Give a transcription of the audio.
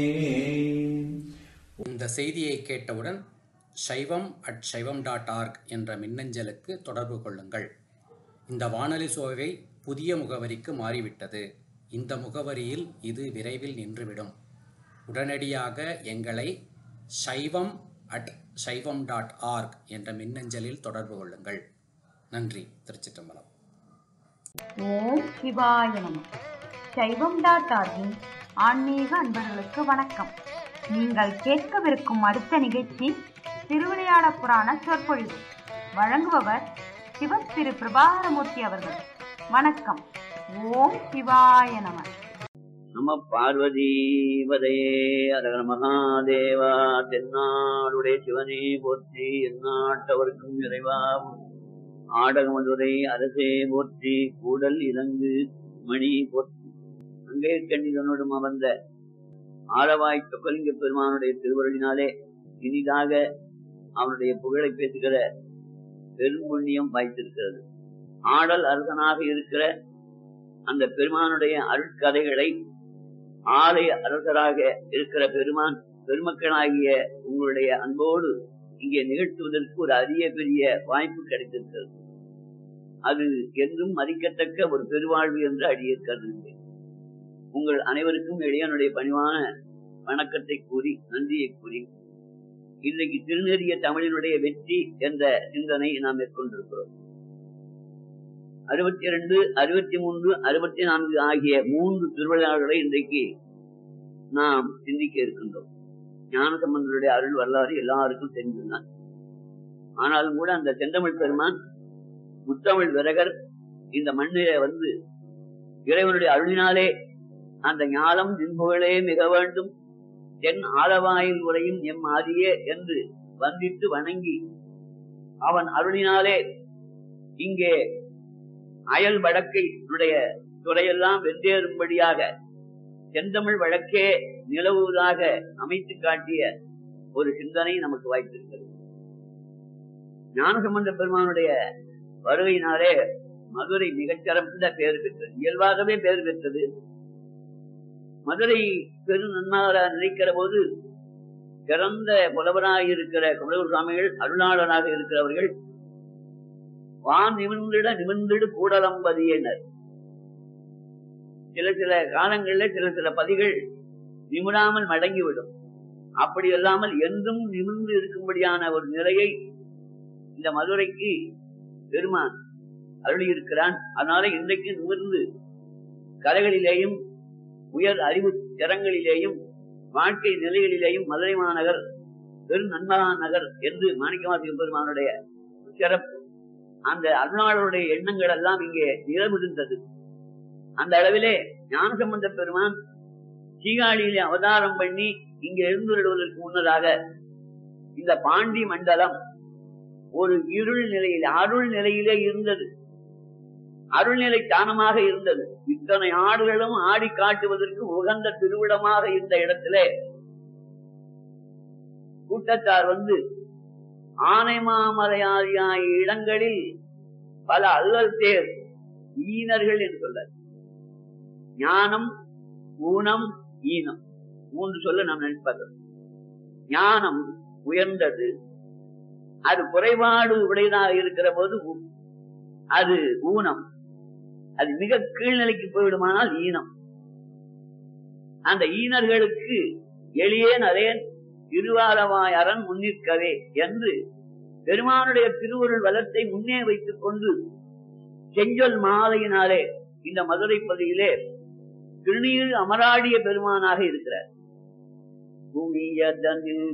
இந்த செய்தியை கேட்டவுடன் சைவம் அட் சைவம் டாட் ஆர்க் என்ற மின்னஞ்சலுக்கு தொடர்பு கொள்ளுங்கள் இந்த வானொலி சோவை புதிய முகவரிக்கு மாறிவிட்டது இந்த முகவரியில் இது விரைவில் நின்றுவிடும் உடனடியாக எங்களை சைவம் அட் சைவம் டாட் ஆர்க் என்ற மின்னஞ்சலில் தொடர்பு கொள்ளுங்கள் நன்றி திருச்சிற்றம்பலம் ஓம் சிவாய நம சைவம் டாட் ஆர்கின் ஆன்மீக அன்பர்களுக்கு வணக்கம் நீங்கள் கேட்கவிருக்கும் அடுத்த நிகழ்ச்சி திருவிளையாட புராண சொற்பொழிவு வழங்குபவர் சிவ திரு பிரபாகரமூர்த்தி அவர்கள் வணக்கம் ஓம் சிவாய நம நம பார்வதீவதையே அரகர மகாதேவா தென்னாடுடைய சிவனே போற்றி எந்நாட்டவர்க்கும் இறைவாவும் ஆடகமதுரை அரசே போற்றி கூடல் இலங்கு மணி போற்றி அங்கே கண்ணிதனுடன் அமர்ந்த ஆளவாய் சொக்கலிங்க பெருமானுடைய திருவருளினாலே இனிதாக அவனுடைய புகழை பேசுகிற பெரும்புண்ணியம் வாய்த்திருக்கிறது ஆடல் அரசனாக இருக்கிற அந்த பெருமானுடைய அருட்கதைகளை ஆலய அரசராக இருக்கிற பெருமான் பெருமக்களாகிய உங்களுடைய அன்போடு இங்கே நிகழ்த்துவதற்கு ஒரு அரிய பெரிய வாய்ப்பு கிடைத்திருக்கிறது அது என்றும் மதிக்கத்தக்க ஒரு பெருவாழ்வு என்று அடியே கருதுகிறேன் உங்கள் அனைவருக்கும் இளையனுடைய பணிவான வணக்கத்தை கூறி நன்றியை கூறி இன்றைக்கு திருநெறிய தமிழினுடைய வெற்றி என்ற சிந்தனை நாம் மேற்கொண்டிருக்கிறோம் அறுபத்தி இரண்டு அறுபத்தி மூன்று அறுபத்தி நான்கு ஆகிய மூன்று திருவிழாக்களை இன்றைக்கு நாம் சிந்திக்க இருக்கின்றோம் ஞானசம்பந்தருடைய அருள் வரலாறு எல்லாருக்கும் தெரிந்துதான் ஆனாலும் கூட அந்த செந்தமிழ் பெருமான் முத்தமிழ் விரகர் இந்த மண்ணிலே வந்து இறைவனுடைய அருளினாலே அந்த ஞானம் நின்புகளே மிக வேண்டும் என் ஆலவாயில் உரையும் எம் ஆதியே என்று வந்தித்து வணங்கி அவன் அருளினாலே இங்கே அயல் வழக்கை துறையெல்லாம் வென்றேறும்படியாக செந்தமிழ் வழக்கே நிலவுவதாக அமைத்து காட்டிய ஒரு சிந்தனை நமக்கு வாய்த்திருக்கிறது ஞானசம்பந்த பெருமானுடைய வருகையினாலே மதுரை மிகச்சிறந்த பெயர் பெற்றது இயல்பாகவே பெயர் பெற்றது மதுரை பெரு நன்மார நினைக்கிற போது சிறந்த புலவராக இருக்கிற குமரூர் சுவாமிகள் அருளாளராக இருக்கிறவர்கள் வான் நிமிர்ந்திட நிமிர்ந்திடு கூடலம்பதியினர் சில சில காலங்கள்ல சில சில பதிகள் நிமிடாமல் மடங்கிவிடும் அப்படி இல்லாமல் என்றும் நிமிர்ந்து இருக்கும்படியான ஒரு நிலையை இந்த மதுரைக்கு பெருமான் அருளி இருக்கிறான் அதனால இன்றைக்கு நிமிர்ந்து கலைகளிலேயும் உயர் அறிவு திறங்களிலேயும் வாழ்க்கை நிலைகளிலேயும் மதுரை மாநகர் பெரு நன்மகா நகர் என்று மாணிக்கவாசிய பெருமானுடைய சிறப்பு அந்த அருணாளருடைய எண்ணங்கள் எல்லாம் இங்கே நிலமிருந்தது அந்த அளவிலே ஞானசம்பந்த பெருமான் சீகாழியிலே அவதாரம் பண்ணி இங்கே எழுந்துவிடுவதற்கு முன்னதாக இந்த பாண்டி மண்டலம் ஒரு இருள் நிலையில் அருள் நிலையிலே இருந்தது அருள்நிலை தானமாக இருந்தது இத்தனை ஆடுகளும் ஆடி காட்டுவதற்கு உகந்த திருவிடமாக இருந்த இடத்திலே கூட்டத்தார் வந்து ஆனை மாமலையாதியாய இடங்களில் பல அல்லல் தேர் ஈனர்கள் என்று சொல்ல ஞானம் ஊனம் ஈனம் மூன்று சொல்ல நாம் நினைப்பது ஞானம் உயர்ந்தது அது குறைபாடு உடையதாக இருக்கிற போது அது ஊனம் அது மிக கீழ்நிலைக்கு போய்விடுமானால் ஈனம் அந்த ஈனர்களுக்கு எளியேன் அதேன் திருவாரவாய் அரண் முன்னிற்கவே என்று பெருமானுடைய திருவருள் வளத்தை முன்னே வைத்துக் கொண்டு செஞ்சொல் மாலையினாலே இந்த மதுரை பகுதியிலே திருநீர் அமராடிய பெருமானாக இருக்கிறார் பூமியதனில்